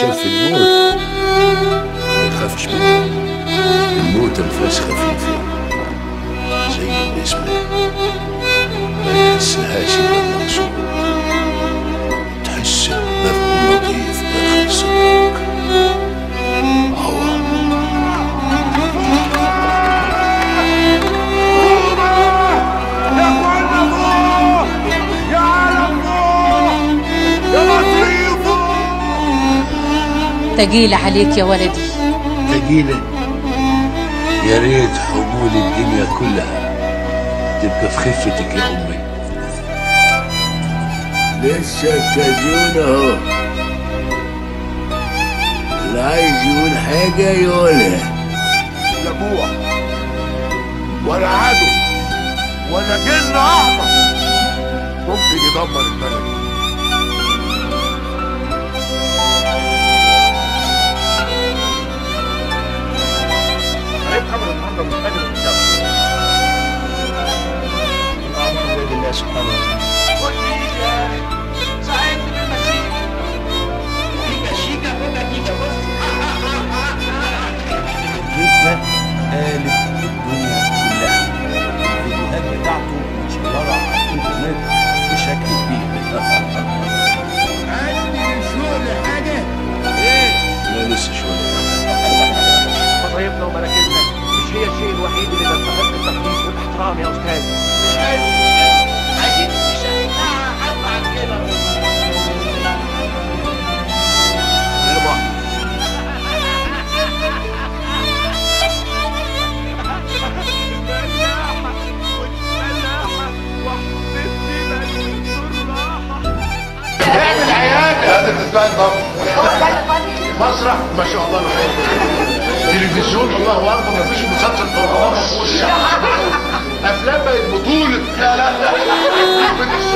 شاف الموت ما يخافش منه الموت انفاس خفيفة زي النسمة ما يحسهاش إلا المقصود تحس ببرد نظيف داخل صدرك هوا يا اخوانا فوق يا عالم فوق يا مصريين فوق تقيل عليك يا ولدي تقيلة يا ريت حمول الدنيا كلها تبقى في خفتك يا أمي لسه الكازون اهو اللي عايز يقول حاجة يقولها لا جوع ولا عدو ولا جن احمر ممكن يدمر البلد هيبقى امر النهارده مختلف بالدولة. الامر بيد الله سبحانه وتعالى. جبنا قالب الدنيا كلها الفيديوهات بتاعته متشيرة على الانترنت بشكل كبير لا لسه شوية مصايبنا ومراكزنا مش هي الشيء الوحيد اللي تستحق التقديس والاحترام يا استاذ مش حلو مش حلو عايزين نشجعها حتى عن كده اعمل عيادة هذا تتبع الضم مسرح ما شاء الله لا تلفزيون الله اكبر ما فيش مسلسل في رمضان ما فيهوش افلام بقت بطولة لا لا لا